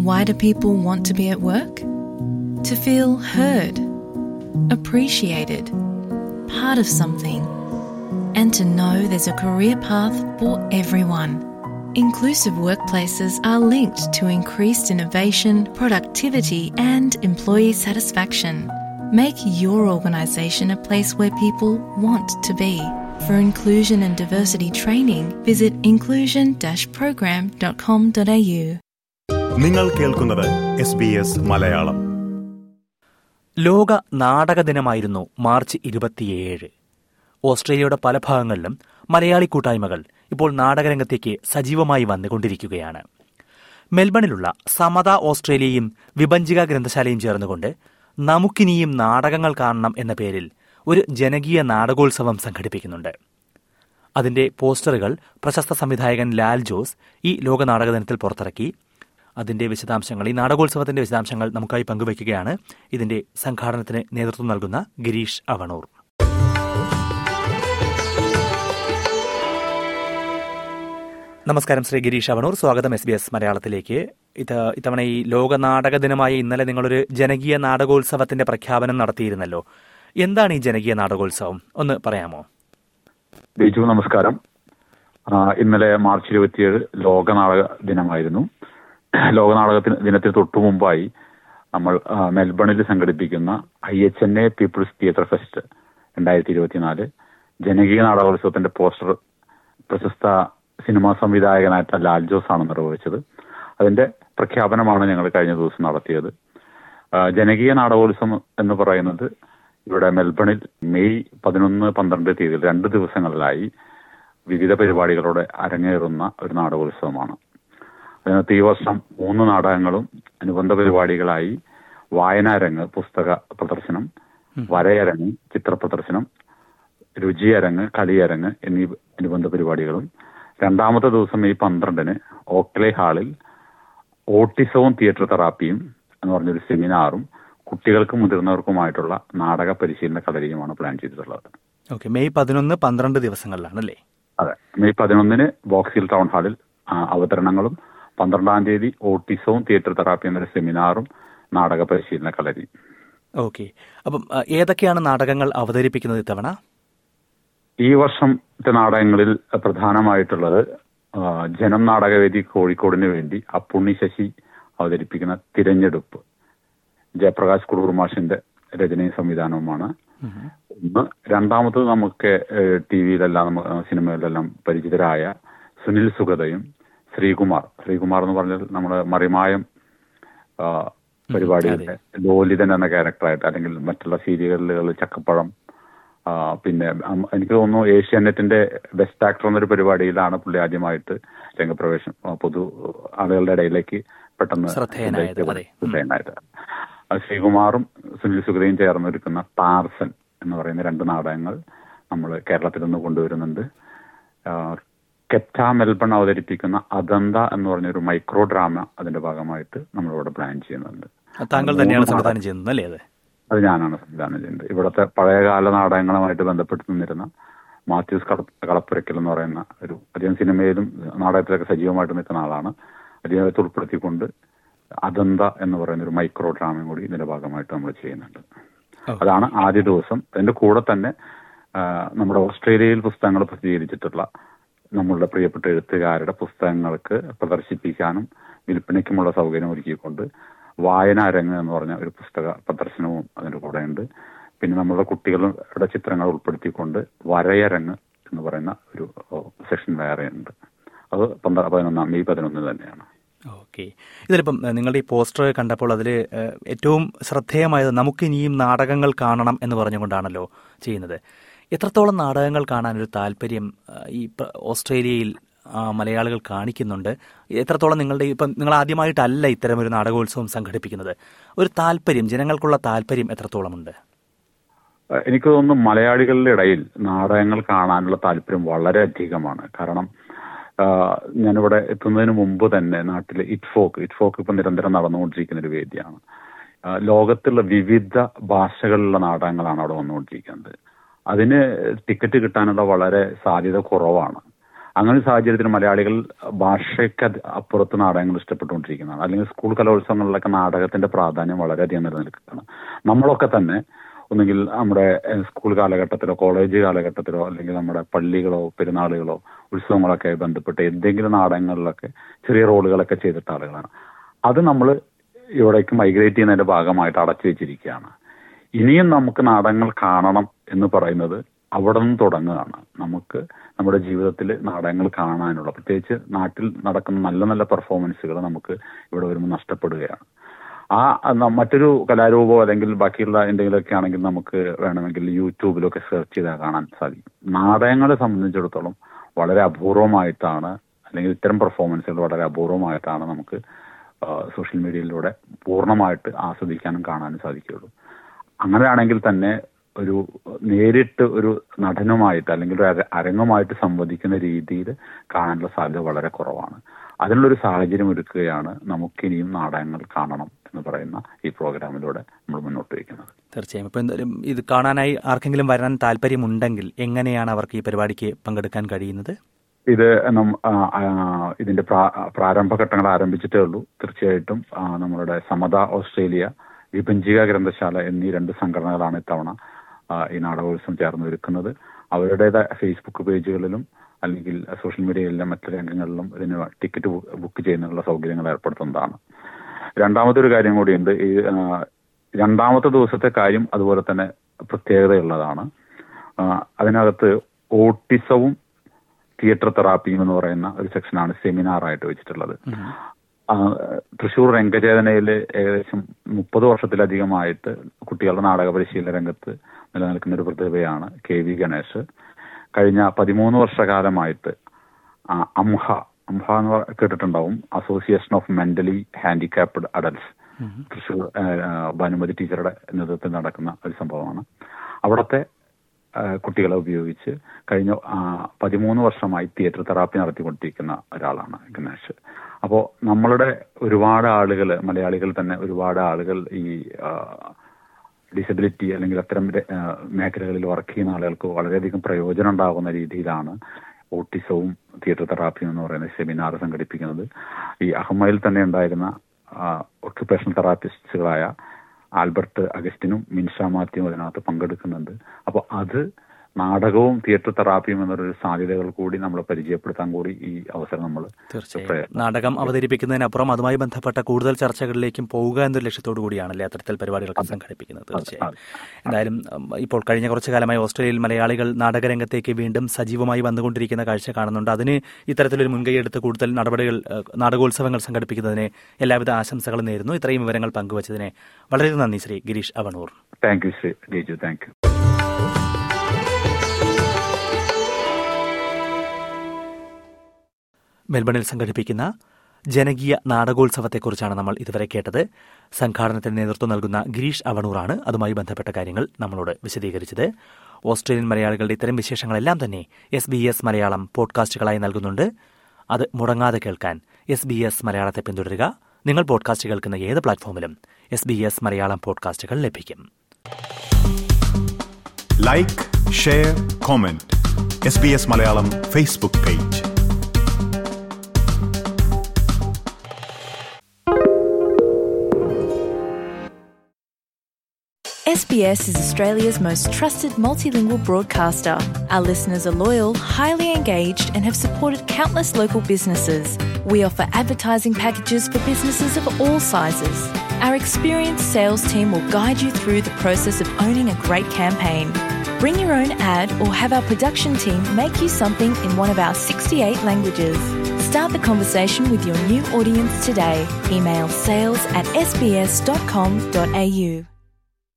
Why do people want to be at work? To feel heard, appreciated, part of something, and to know there's a career path for everyone. Inclusive workplaces are linked to increased innovation, productivity, and employee satisfaction. Make your organisation a place where people want to be. For inclusion and diversity training, visit inclusion-program.com.au. നിങ്ങൾ കേൾക്കുന്നത് S B S Malayalam ലോക നാടക ദിനമായിരുന്നു March ഇരുപത്തിയേഴ് ഓസ്ട്രേലിയയുടെ പല ഭാഗങ്ങളിലും മലയാളി കൂട്ടായ്മകൾ ഇപ്പോൾ നാടകരംഗത്തേക്ക് സജീവമായി വന്നുകൊണ്ടിരിക്കുകയാണ് മെൽബണിലുള്ള സമത ഓസ്ട്രേലിയയും വിഭജിക ഗ്രന്ഥശാലയും ചേർന്നുകൊണ്ട് നമുക്കിനിയും നാടകങ്ങൾ കാണണം എന്ന പേരിൽ ഒരു ജനകീയ നാടകോത്സവം സംഘടിപ്പിക്കുന്നുണ്ട് അതിന്റെ പോസ്റ്ററുകൾ പ്രശസ്ത സംവിധായകൻ ലാൽ ജോസ് ഈ ലോക നാടക ദിനത്തിൽ പുറത്തിറക്കി അതിന്റെ വിശദാംശങ്ങൾ ഈ നാടകോത്സവത്തിന്റെ വിശദാംശങ്ങൾ നമുക്കായി പങ്കുവയ്ക്കുകയാണ് ഇതിന്റെ സംഘാടനത്തിന് നേതൃത്വം നൽകുന്ന ഗിരീഷ് അവണൂർ നമസ്കാരം ശ്രീ ഗിരീഷ് അവണൂർ സ്വാഗതം എസ് ബി എസ് മലയാളത്തിലേക്ക് ഇത് ഇത്തവണ ഈ ലോക നാടക ദിനമായ ഇന്നലെ നിങ്ങളൊരു ജനകീയ നാടകോത്സവത്തിന്റെ പ്രഖ്യാപനം നടത്തിയിരുന്നല്ലോ എന്താണ് ഈ ജനകീയ നാടകോത്സവം ഒന്ന് പറയാമോ ബിജു നമസ്കാരം ആ, ഇന്നലെ മാർച്ച് ഇരുപത്തിയേഴ് ലോക നാടക ദിനമായിരുന്നു ലോക നാടക ദിന- ദിനത്തിന് തൊട്ടു മുമ്പായി നമ്മൾ ആ, മെൽബണിൽ സംഘടിപ്പിക്കുന്ന I H N A people's theatre fest രണ്ടായിരത്തി ഇരുപത്തിനാല് ജനകീയ നാടകോത്സവത്തിന്റെ പോസ്റ്റർ പ്രശസ്ത സിനിമാ സംവിധായകനായിട്ട് ലാൽ ജോസ് ആണ് നിർവഹിച്ചത് അതിന്റെ പ്രഖ്യാപനമാണ് ഞങ്ങൾ കഴിഞ്ഞ ദിവസം നടത്തിയത് ആ, ജനകീയ നാടകോത്സവം എന്ന് പറയുന്നത് ഇവിടെ മെൽബണിൽ മെയ് പതിനൊന്ന് പന്ത്രണ്ട് തീയതിയിൽ രണ്ട് ദിവസങ്ങളിലായി വിവിധ പരിപാടികളോടെ അരങ്ങേറുന്ന ഒരു നാടകോത്സവമാണ് അതിനകത്ത് ഈ വർഷം മൂന്ന് നാടകങ്ങളും അനുബന്ധ പരിപാടികളായി വായനാരങ്ങ് പുസ്തക പ്രദർശനം വരയരങ്ങ് ചിത്ര പ്രദർശനം രുചിയരങ്ങ് കളിയരങ്ങ് എന്നീ അനുബന്ധ പരിപാടികളും രണ്ടാമത്തെ ദിവസം മെയ് പന്ത്രണ്ടിന് ഓക്ലേ ഹാളിൽ ഓട്ടിസവും തിയേറ്റർ തെറാപ്പിയും എന്ന് പറഞ്ഞൊരു സെമിനാറും കുട്ടികൾക്കും മുതിർന്നവർക്കുമായിട്ടുള്ള നാടക പരിശീലന കളരിയുമാണ് പ്ലാൻ ചെയ്തിട്ടുള്ളത് ഓക്കെ മെയ് പതിനൊന്ന് പന്ത്രണ്ട് ദിവസങ്ങളിലാണല്ലേ അതെ മെയ് പതിനൊന്നിന് ബോക്സിൽ ടൗൺ ഹാളിൽ ആ, അവതരണങ്ങളും പന്ത്രണ്ടാം തീയതി ഓട്ടിസവും തിയേറ്റർ തെറാപ്പി എന്നൊരു സെമിനാറും നാടക പരിശീലന കളരി ഓക്കെ അപ്പം ആ, ഏതൊക്കെയാണ് നാടകങ്ങൾ അവതരിപ്പിക്കുന്നത് ഇത്തവണ ഈ വർഷത്തെ നാടകങ്ങളിൽ പ്രധാനമായിട്ടുള്ളത് ആ, ജനം നാടകവേദി കോഴിക്കോടിന് വേണ്ടി അപ്പുണ്ണി ശശി അവതരിപ്പിക്കുന്ന തിരഞ്ഞെടുപ്പ് ജയപ്രകാശ് കുടൂർ മാഷിന്റെ രചനയും സംവിധാനവുമാണ് ഒന്ന് രണ്ടാമത്തത് നമുക്ക് ടി വിയിലെല്ലാം നമ്മ- ആ, സിനിമയിലെല്ലാം പരിചിതരായ സുനിൽ സുഗതയും ശ്രീകുമാർ ശ്രീകുമാർ എന്ന് പറഞ്ഞാൽ നമ്മുടെ മറിമായം ആ, പരിപാടിയുടെ ലോലിതൻ എന്ന ക്യാരക്ടറായിട്ട് അല്ലെങ്കിൽ മറ്റുള്ള സീരിയലുകൾ ചക്കപ്പഴം ആ, പിന്നെ അം- എനിക്ക് തോന്നുന്നു ഏഷ്യാനെറ്റിന്റെ ബെസ്റ്റ് ആക്ടർ എന്നൊരു പരിപാടിയിലാണ് പുള്ളി ആദ്യമായിട്ട് രംഗപ്രവേശം ആ, പൊതു ആളുകളുടെ ഇടയിലേക്ക് പെട്ടെന്ന് ശ്രദ്ധേയനായത്, അതെ. ശ്രദ്ധേയനായത് ആ, ശ്രീകുമാറും സുനിൽ സുഗതയും ചേർന്നൊരുക്കുന്ന ടാർസൻ എന്ന് പറയുന്ന രണ്ട് നാടകങ്ങൾ നമ്മൾ കേരളത്തിൽ നിന്ന് കൊണ്ടുവരുന്നുണ്ട് ആ, കെറ്റ മെൽബൺ അവതരിപ്പിക്കുന്ന അദന്ത എന്ന് പറഞ്ഞൊരു മൈക്രോ ഡ്രാമ അതിന്റെ ഭാഗമായിട്ട് നമ്മളിവിടെ പ്ലാൻ ചെയ്യുന്നുണ്ട് താങ്കൾ തന്നെയാണ് മൂന്ന് സംവിധാനം ചെയ്യുന്നത് അല്ലേ അത് അത് ഞാനാണ് സംവിധാനം ചെയ്യുന്നത് ഇവിടുത്തെ പഴയകാല നാടകങ്ങളുമായിട്ട് ബന്ധപ്പെട്ട് നിന്നിരുന്ന മാത്യൂസ് കള കളപ്പുരയ്ക്കൽ എന്ന് പറയുന്ന ഒരു അധികം സിനിമയിലും നാടകത്തിലൊക്കെ സജീവമായിട്ട് നിൽക്കുന്ന ആളാണ് അദ്ദേഹത്തെ ഉൾപ്പെടുത്തിക്കൊണ്ട് അദന്ത എന്ന് പറയുന്ന ഒരു മൈക്രോ ഡ്രാമയും കൂടി ഇതിന്റെ ഭാഗമായിട്ട് നമ്മൾ ചെയ്യുന്നുണ്ട് അതാണ് ആദ്യ ദിവസം അതിന്റെ കൂടെ തന്നെ ആ, നമ്മുടെ ഓസ്ട്രേലിയയിൽ പുസ്തകങ്ങൾ പ്രസിദ്ധീകരിച്ചിട്ടുള്ള നമ്മളുടെ പ്രിയപ്പെട്ട എഴുത്തുകാരുടെ പുസ്തകങ്ങൾക്ക് പ്രദർശിപ്പിക്കാനും വിൽപ്പനയ്ക്കുമുള്ള സൗകര്യം ഒരുക്കിക്കൊണ്ട് വായനാരങ്ങ് എന്ന് പറഞ്ഞ ഒരു പുസ്തക പ്രദർശനവും അതിന്റെ കൂടെ ഉണ്ട് പിന്നെ നമ്മളുടെ കുട്ടികളുടെ ചിത്രങ്ങൾ ഉൾപ്പെടുത്തിക്കൊണ്ട് വരയരങ്ങ് എന്ന് പറയുന്ന ഒരു സെക്ഷൻ വേറെ ഉണ്ട് അത് പന്ത്രണ്ട് പതിനൊന്നാം മെയ് പതിനൊന്നിന് തന്നെയാണ് ഓക്കെ ഇതിലിപ്പം ഏഹ്, നിങ്ങളുടെ ഈ പോസ്റ്റർ കണ്ടപ്പോൾ അതിൽ ഏറ്റവും ശ്രദ്ധേയമായത് നമുക്ക് ഇനിയും നാടകങ്ങൾ കാണണം എന്ന് പറഞ്ഞുകൊണ്ടാണല്ലോ ചെയ്യുന്നത് എത്രത്തോളം നാടകങ്ങൾ കാണാൻ ഒരു താല്പര്യം ഏഹ്, ഈ പ്ര- ഓസ്ട്രേലിയയിൽ ആ, മലയാളികൾ കാണിക്കുന്നുണ്ട് എത്രത്തോളം നിങ്ങളുടെ ഇപ്പം നിങ്ങൾ ആദ്യമായിട്ടല്ല ഇത്തരം ഒരു നാടകോത്സവം സംഘടിപ്പിക്കുന്നത് ഒരു താല്പര്യം ജനങ്ങൾക്കുള്ള താല്പര്യം എത്രത്തോളമുണ്ട് ഏഹ് എനിക്ക് തോന്നുന്നു മലയാളികളുടെ ഇടയിൽ നാടകങ്ങൾ കാണാനുള്ള താല്പര്യം വളരെ അധികമാണ് കാരണം ആഹ് ഞാനിവിടെ എത്തുന്നതിന് മുമ്പ് തന്നെ നാട്ടിലെ ഇറ്റ്ഫോക്ക് ഇറ്റ്ഫോക്ക് ഇപ്പൊ നിരന്തരം നടന്നുകൊണ്ടിരിക്കുന്ന ഒരു വേദിയാണ് ആഹ് ലോകത്തുള്ള വിവിധ ഭാഷകളിലുള്ള നാടകങ്ങളാണ് അവിടെ വന്നുകൊണ്ടിരിക്കുന്നത് അതിന് ടിക്കറ്റ് കിട്ടാനുള്ള വളരെ സാധ്യത കുറവാണ് അങ്ങനെ ഒരു സാഹചര്യത്തിൽ മലയാളികൾ ഭാഷയ്ക്ക് അത് അപ്പുറത്ത് നാടകങ്ങൾ ഇഷ്ടപ്പെട്ടുകൊണ്ടിരിക്കുന്നതാണ് അല്ലെങ്കിൽ സ്കൂൾ കലോത്സവങ്ങളിലൊക്കെ നാടകത്തിന്റെ പ്രാധാന്യം വളരെയധികം നിലനിൽക്കുകയാണ് നമ്മളൊക്കെ തന്നെ ഒന്നുകിൽ നമ്മുടെ ഏഹ്, സ്കൂൾ കാലഘട്ടത്തിലോ കോളേജ് കാലഘട്ടത്തിലോ അല്ലെങ്കിൽ നമ്മുടെ പള്ളികളോ പെരുന്നാളുകളോ ഉത്സവങ്ങളൊക്കെ ആയി ബന്ധപ്പെട്ട് എന്തെങ്കിലും നാടകങ്ങളിലൊക്കെ ചെറിയ റോളുകളൊക്കെ ചെയ്തിട്ട ആളുകളാണ് അത് നമ്മൾ ഇവിടേക്ക് മൈഗ്രേറ്റ് ചെയ്യുന്നതിന്റെ ഭാഗമായിട്ട് അടച്ചു വെച്ചിരിക്കുകയാണ് ഇനിയും നമുക്ക് നാടകങ്ങൾ കാണണം എന്ന് പറയുന്നത് അവിടെ നിന്ന് തുടങ്ങുകയാണ് നമുക്ക് നമ്മുടെ ജീവിതത്തിൽ നാടകങ്ങൾ കാണാനുള്ള പ്രത്യേകിച്ച് നാട്ടിൽ നടക്കുന്ന നല്ല നല്ല പെർഫോമൻസുകൾ നമുക്ക് ഇവിടെ വരുമ്പോൾ നഷ്ടപ്പെടുകയാണ് ആ ന- മറ്റൊരു കലാരൂപമോ അല്ലെങ്കിൽ ബാക്കിയുള്ള എന്തെങ്കിലുമൊക്കെ ആണെങ്കിൽ നമുക്ക് വേണമെങ്കിൽ യൂട്യൂബിലൊക്കെ സെർച്ച് ചെയ്താൽ കാണാൻ സാധിക്കും നാടകങ്ങളെ സംബന്ധിച്ചിടത്തോളം വളരെ അപൂർവമായിട്ടാണ് അല്ലെങ്കിൽ ഇത്തരം പെർഫോമൻസുകൾ വളരെ അപൂർവമായിട്ടാണ് നമുക്ക് സോഷ്യൽ മീഡിയയിലൂടെ പൂർണ്ണമായിട്ട് ആസ്വദിക്കാനും കാണാനും സാധിക്കുകയുള്ളൂ അങ്ങനെയാണെങ്കിൽ തന്നെ ഒരു നേരിട്ട് ഒരു നടനുമായിട്ട് അല്ലെങ്കിൽ ഒരു അര- അരങ്ങുമായിട്ട് സംവദിക്കുന്ന രീതിയിൽ കാണാനുള്ള സാധ്യത വളരെ കുറവാണ് അതിനുള്ളൊരു സാഹചര്യം ഒരുക്കുകയാണ് നമുക്കിനിയും നാടകങ്ങൾ കാണണം എന്ന് പറയുന്ന ഈ പ്രോഗ്രാമിലൂടെ നമ്മൾ മുന്നോട്ട് വയ്ക്കുന്നത് തീർച്ചയായും ഇപ്പൊ എന്തായാലും ഇത് കാണാനായി ആർക്കെങ്കിലും വരാൻ താല്പര്യമുണ്ടെങ്കിൽ എങ്ങനെയാണ് അവർക്ക് ഈ പരിപാടിക്ക് പങ്കെടുക്കാൻ കഴിയുന്നത് ഇത് നം- ആ, ആ, ഇതിന്റെ പ്രാ- പ്രാരംഭഘട്ടങ്ങൾ ആരംഭിച്ചിട്ടേ ഉള്ളൂ തീർച്ചയായിട്ടും ആ, നമ്മളുടെ സമത ഓസ്ട്രേലിയ വിഭജിക ഗ്രന്ഥശാല എന്നീ രണ്ട് സംഘടനകളാണ് ഇത്തവണ ആ, ഈ നാടകോത്സവം ചേർന്ന് ഒരുക്കുന്നത് അവരുടേതായ ഫേസ്ബുക്ക് പേജുകളിലും അല്ലെങ്കിൽ സോഷ്യൽ മീഡിയയിലെ മറ്റു രംഗങ്ങളിലും ഇതിന് ടിക്കറ്റ് ബു- ബുക്ക് ചെയ്യുന്നതിനുള്ള സൗകര്യങ്ങൾ ഏർപ്പെടുത്തുന്നതാണ് രണ്ടാമത്തെ ഒരു കാര്യം കൂടിയുണ്ട് ഈ ആ, രണ്ടാമത്തെ ദിവസത്തെ കാര്യം അതുപോലെ തന്നെ പ്രത്യേകതയുള്ളതാണ് ആ, അതിനകത്ത് ഓട്ടിസവും തിയേറ്റർ തെറാപ്പിയും എന്ന് പറയുന്ന ഒരു സെക്ഷനാണ് സെമിനാർ ആയിട്ട് വെച്ചിട്ടുള്ളത് ആ, തൃശൂർ രംഗചേതനയിൽ ഏകദേശം മുപ്പത് വർഷത്തിലധികമായിട്ട് കുട്ടികളുടെ നാടക പരിശീലന രംഗത്ത് നിലനിൽക്കുന്ന ഒരു പ്രതിഭയാണ് കെ വി ഗണേഷ് കഴിഞ്ഞ പതിമൂന്ന് വർഷകാലമായിട്ട് ആ, അംഹ അംഹ എന്ന് പറ- കേട്ടിട്ടുണ്ടാവും association of mentally handicapped adults Thrissur ആ, ആ, ഭാനുമതി ടീച്ചറുടെ നേതൃത്വത്തിൽ നടക്കുന്ന ഒരു സംഭവമാണ് അവിടുത്തെ ആ, കുട്ടികളെ ഉപയോഗിച്ച് കഴിഞ്ഞ ആ, പതിമൂന്ന് വർഷമായി തിയേറ്റർ തെറാപ്പി നടത്തിക്കൊണ്ടിരിക്കുന്ന ഒരാളാണ് ഗണേഷ് അപ്പോൾ നമ്മളുടെ ഒരുപാട് ആളുകൾ മലയാളികൾ തന്നെ ഒരുപാട് ആളുകൾ ഈ ഡിസബിലിറ്റി അല്ലെങ്കിൽ അത്തരം ര- ആ, മേഖലകളിൽ വർക്ക് ചെയ്യുന്ന ആളുകൾക്ക് വളരെയധികം പ്രയോജനം ഉണ്ടാകുന്ന രീതിയിലാണ് ഓട്ടിസവും തിയേറ്റർ തെറാപ്പിയും എന്ന് പറയുന്ന സെമിനാർ സംഘടിപ്പിക്കുന്നത് ഈ അഹമ്മയിൽ തന്നെ ഉണ്ടായിരുന്ന ഒക്യുപ്പേഷണൽ തെറാപ്പിസ്റ്റുകളായ ആൽബർട്ട് അഗസ്റ്റിനും മിൻഷ മാത്യുവും അതിനകത്ത് പങ്കെടുക്കുന്നുണ്ട് അപ്പോൾ അത് നാടകവും തിയേറ്റർ തെറാപ്പിയും എന്നൊരു സാധ്യതകൾ കൂടി നമ്മൾ പരിചയപ്പെടുത്താൻ കൂടി ഈ അവസരം നമ്മൾ തീർച്ചയായും നാടകം അവതരിപ്പിക്കുന്നതിനപ്പുറം അതുമായി ബന്ധപ്പെട്ട കൂടുതൽ ചർച്ചകളിലേക്കും പോവുക എന്നൊരു ലക്ഷ്യത്തോടു കൂടിയാണല്ലേ അത്തരത്തിൽ പരിപാടികളൊക്കെ സംഘടിപ്പിക്കുന്നത് തീർച്ചയായും എന്തായാലും ഉം, ഇപ്പോൾ കഴിഞ്ഞ കുറച്ചു കാലമായി ഓസ്ട്രേലിയയിൽ മലയാളികൾ നാടകരംഗത്തേക്ക് വീണ്ടും സജീവമായി വന്നുകൊണ്ടിരിക്കുന്ന കാഴ്ച കാണുന്നുണ്ട് അതിന് ഇത്തരത്തിലൊരു മുൻകൈ എടുത്ത് കൂടുതൽ നടപടികൾ ഏഹ്, നാടകോത്സവങ്ങൾ സംഘടിപ്പിക്കുന്നതിന് എല്ലാവിധ ആശംസകളും നേരുന്നു ഇത്രയും വിവരങ്ങൾ പങ്കുവച്ചതിന് വളരെ നന്ദി Shri Girish Avanoor thank you Shri Diju thank you മെൽബണിൽ സംഘടിപ്പിക്കുന്ന ജനകീയ നാടകോത്സവത്തെക്കുറിച്ചാണ് നമ്മൾ ഇതുവരെ കേട്ടത് സംഘാടനത്തിന് നേതൃത്വം നൽകുന്ന ഗിരീഷ് അവണൂറാണ് അതുമായി ബന്ധപ്പെട്ട കാര്യങ്ങൾ നമ്മളോട് വിശദീകരിച്ചത് ഓസ്ട്രേലിയൻ മലയാളികളുടെ ഇത്തരം വിശേഷങ്ങളെല്ലാം തന്നെ എസ് ബി എസ് മലയാളം പോഡ്കാസ്റ്റുകളായി നൽകുന്നുണ്ട് അത് മുടങ്ങാതെ കേൾക്കാൻ എസ് ബി എസ് മലയാളത്തെ പിന്തുടരുക നിങ്ങൾ പോഡ്കാസ്റ്റ് കേൾക്കുന്ന ഏത് പ്ലാറ്റ്ഫോമിലും എസ് ബി എസ് മലയാളം പോഡ്കാസ്റ്റുകൾ ലഭിക്കും like share comment S B S Malayalam Facebook page SBS is Australia's most trusted multilingual broadcaster. Our listeners are loyal, highly engaged, and have supported countless local businesses. We offer advertising packages for businesses of all sizes. Our experienced sales team will guide you through the process of owning a great campaign. Bring your own ad or have our production team make you something in one of our 68 languages. Start the conversation with your new audience today. Email sales at sbs.com.au.